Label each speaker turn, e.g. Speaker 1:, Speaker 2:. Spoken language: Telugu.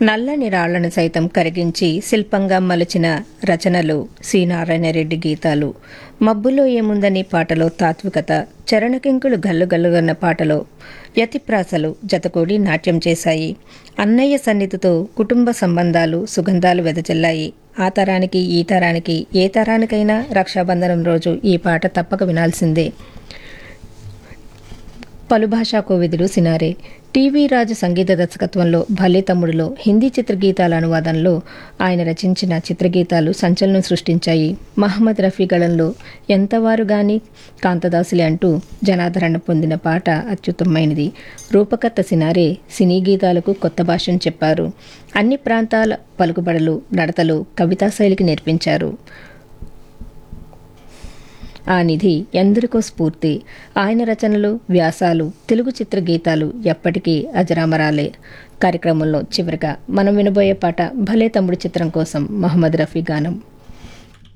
Speaker 1: నల్లని రాళ్లను సైతం కరిగించి శిల్పంగా మలచిన రచనలు సి నారాయణరెడ్డి గీతాలు మబ్బులో ఏముందని పాటలో తాత్వికత చరణకింకులు గల్లుగల్లుగన్న పాటలో యతిప్రాసలు జతకూడి నాట్యం చేశాయి అన్నయ్య సన్నిధితో కుటుంబ సంబంధాలు సుగంధాలు వెదజల్లాయి ఆ తరానికి ఈ తరానికి ఏ తరానికైనా రక్షాబంధనం రోజు ఈ పాట తప్పక వినాల్సిందే పలుభాషా కోవిదులు సినారే టీవీ రాజు సంగీత దర్శకత్వంలో భలే తమ్ముడులో హిందీ చిత్రగీతాల అనువాదంలో ఆయన రచించిన చిత్రగీతాలు సంచలనం సృష్టించాయి మహమ్మద్ రఫీ గళంలో ఎంతవారు గాని కాంతదాసులే అంటూ జనాదరణ పొందిన పాట అత్యుత్తమైనది రూపకర్త సినారే సినీ గీతాలకు కొత్త భాషను చెప్పారు అన్ని ప్రాంతాల పలుకుబడులు నడతలు కవితా శైలికి నేర్పించారు ఆ నిధి ఎందరికో స్ఫూర్తి ఆయన రచనలు వ్యాసాలు తెలుగు చిత్ర గీతాలు ఎప్పటికీ అజరామరాలే కార్యక్రమంలో చివరిగా మనం వినబోయే పాట భలే తమ్ముడు చిత్రం కోసం మహమ్మద్ రఫీ గానం